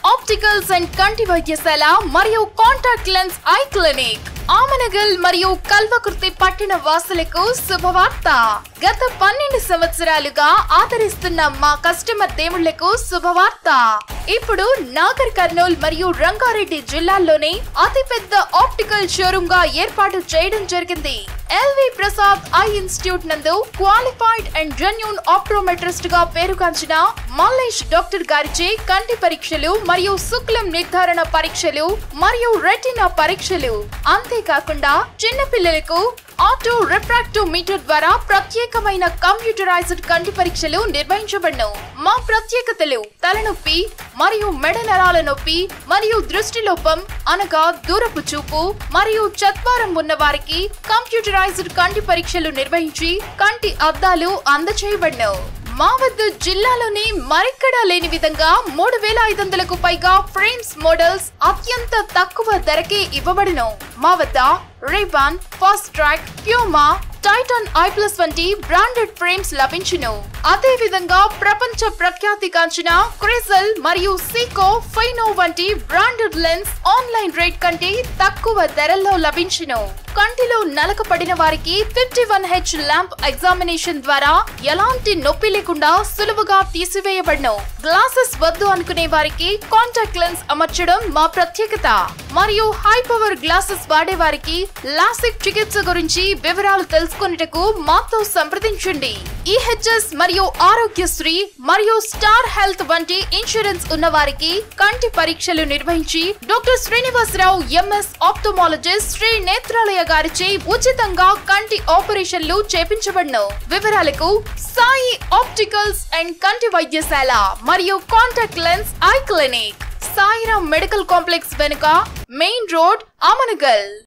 opticals and కంటి వైద్యశాల మరియు contact lens eye clinic Amanagal మరియు కల్వకుర్తి పట్టణ వాసులకు శుభవార్త గత పన్నెండు సంవత్సరాలుగా ఆదరిస్తున్న మా కస్టమర్ దేవుళ్లకు శుభవార్త ఇప్పుడు నాగర్ కర్నూల్ మరియు రంగారెడ్డి జిల్లాల్లోనే అతిపెద్ద ఆప్టికల్ షోరూమ్ గా ఏర్పాటు చేయడం జరిగింది ఎల్వి ప్రసాద్ ఐ ఇన్స్టిట్యూట్ నందు క్వాలిఫైడ్ అండ్ జెన్యూన్ ఆప్టోమెట్రిస్ట్ గా పేరుగాంచిన మల్లేష్ డాక్టర్ గారిచే కంటి పరీక్షలు మరియు శుక్లం నిర్ధారణ పరీక్షలు మరియు రెటినా పరీక్షలు అంతేకాకుండా చిన్న పిల్లలకు ఆటో రిఫ్రాక్టివ్ మీటర్ ద్వారా ప్రత్యేకమైన కంప్యూటరైజ్డ్ కంటి పరీక్షలు నిర్వహించబడను మా ప్రత్యేకతలు తలనొప్పి మరియు మెడ నరాల నొప్పి మరియు దృష్టి లోపం అనగా దూరపు చూపు మరియు చత్వారం ఉన్న వారికి కంప్యూటరైజ్డ్ కంటి పరీక్షలు నిర్వహించి కంటి అద్దాలు అందచేయబడను మా వద్ద జిల్లాలోని మరెక్కడా లేని విధంగా మూడు వేల ఐదు వందలకు పైగా ఫ్రేమ్స్ మోడల్స్ అత్యంత తక్కువ ధరకే ఇవ్వబడును మా వద్ద Ray-Ban Fastrack Puma Titan eye plus వంటి బ్రాండెడ్ ఫ్రేమ్స్ లభించును అదే విధంగా ప్రపంచ ప్రఖ్యాతిగాంచిన క్రిజల్ మరియు సీకో ఫైనో వంటి బ్రాండెడ్ లెన్స్ ఆన్లైన్ రేట్ కంటే తక్కువ ధరల్లో లభించును కంటిలో నలక పడిన వారికి fifty one H lamp examination ద్వారా ఎలాంటి నొప్పి లేకుండా సులువుగా తీసివేయబడను గ్లాసెస్ వద్దు అనుకునే వారికి కాంటాక్ట్ లెన్స్ అమర్చడం మా ప్రత్యేకత మరియు హై పవర్ గ్లాసెస్ వాడే వారికి లాసిక్ చికిత్స గురించి వివరాలు తెలుసుకునేటకు మాతో సంప్రదించండి ఈహెచ్ఎస్ మరియు ఆరోగ్యశ్రీ మరియు స్టార్ హెల్త్ వంటి ఇన్సూరెన్స్ ఉన్న వారికి కంటి పరీక్షలు నిర్వహించి doctor Srinivasarao MS ophthalmologist Shri Netralaya గారిచే ఉచితంగా కంటి ఆపరేషన్లు చేపించబడను వివరాలకు సాయి ఆప్టికల్స్ అండ్ కంటి వైద్యశాల మరియు contact lens eye clinic Sairam medical complex వెనుక మెయిన్ రోడ్ అమనగల్